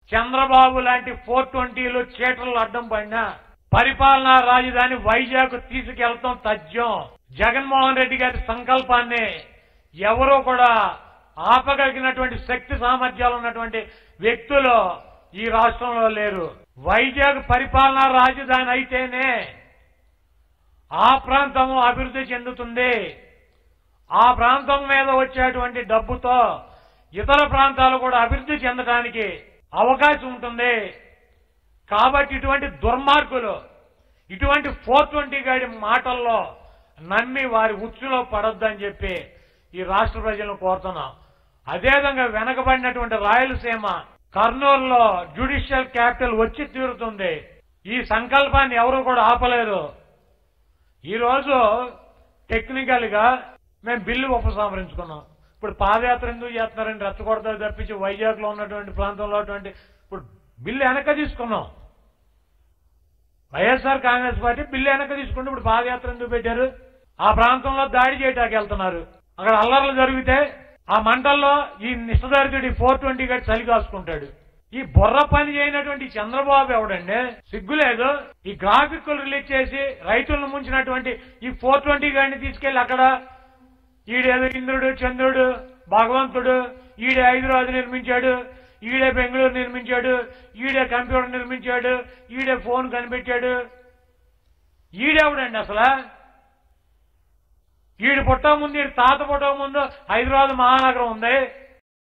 చంద్రబాబు లాంటి ఫోర్ ట్వంటీలు చీటలు అడ్డం పడినా పరిపాలనా రాజధాని వైజాగ్ తీసుకెళ్తాం తథ్యం జగన్మోహన్ రెడ్డి గారి సంకల్పాన్ని ఎవరూ కూడా ఆపగలిగినటువంటి శక్తి సామర్థ్యాలు ఉన్నటువంటి వ్యక్తులు ఈ రాష్ట్రంలో లేరు వైజాగ్ పరిపాలనా రాజధాని అయితేనే ఆ ప్రాంతం అభివృద్ధి చెందుతుంది ఆ ప్రాంతం మీద వచ్చేటువంటి డబ్బుతో ఇతర ప్రాంతాలు కూడా అభివృద్ధి చెందడానికి అవకాశం ఉంటుంది కాబట్టి ఇటువంటి దుర్మార్గులు ఇటువంటి ఫోర్ ట్వంటీ గాడి మాటల్లో నమ్మి వారి ఉచ్చులో పడొద్దని చెప్పి ఈ రాష్ట్ర ప్రజలను కోరుతున్నాం అదేవిధంగా వెనకబడినటువంటి రాయలసీమ కర్నూలులో జ్యుడిషియల్ క్యాపిటల్ వచ్చి తీరుతుంది ఈ సంకల్పాన్ని ఎవరు కూడా ఆపలేరు ఈ రోజు టెక్నికల్ గా మేము బిల్లు ఉపసంహరించుకున్నాం ఇప్పుడు పాదయాత్ర ఎందుకు చేస్తున్నారండి రెచ్చగొడతారు తప్పించి వైజాగ్ లో ఉన్నటువంటి ప్రాంతంలో ఉన్నటువంటి ఇప్పుడు బిల్లు వెనక తీసుకున్నాం వైఎస్ఆర్ కాంగ్రెస్ పార్టీ బిల్లు వెనక తీసుకుంటే ఇప్పుడు పాదయాత్ర ఎందుకు పెట్టారు ఆ ప్రాంతంలో దాడి చేయటానికి వెళ్తున్నారు అక్కడ అల్లర్లు జరిగితే ఆ మంటల్లో ఈ నిష్టదరిద్రుడి ఫోర్ ట్వంటీ గడి చలి కాసుకుంటాడు ఈ బుర్ర పని చేయనటువంటి చంద్రబాబు ఎవడండి సిగ్గులేదు ఈ గ్రాఫిక్లు రిలీజ్ చేసి రైతులను ముంచినటువంటి ఈ ఫోర్ ట్వంటీ గాడిని తీసుకెళ్లి అక్కడ ఈడేదో ఇంద్రుడు చంద్రుడు భగవంతుడు ఈడే హైదరాబాద్ నిర్మించాడు ఈడే బెంగళూరు నిర్మించాడు ఈడే కంప్యూటర్ నిర్మించాడు ఈడే ఫోన్ కనిపెట్టాడు ఈడెవడండి అసలు ఈడు పుట్ట ముందు ఈడు తాత పుట్ట ముందు హైదరాబాద్ మహానగరం ఉంది